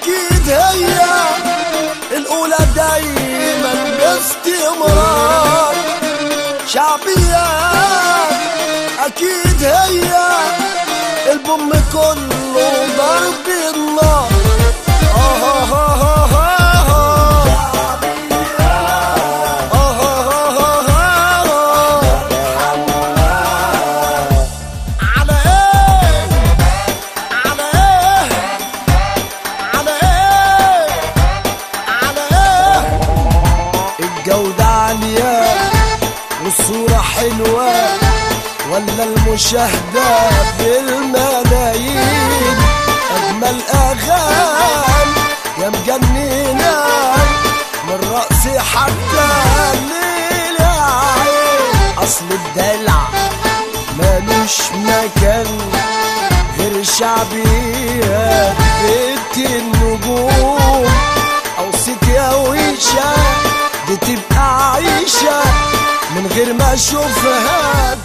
اكيد هي الاولى دايما باستمرار شعبية اكيد هي البوم كله ضرب النار آه آه آه آه آه. آه آه آه آه آه. على ايه على ايه على ايه على ايه الجودة عالية والصورة حلوة ولا المشاهدة بالملايين أجمل أغاني يا مجننة من رأسي حتى الليل يا عين أصل الدلع مالوش مكان غير شعبية بيت النجوم أوصيك يا ويشة دي تبقى عيشة من غير ما أشوفها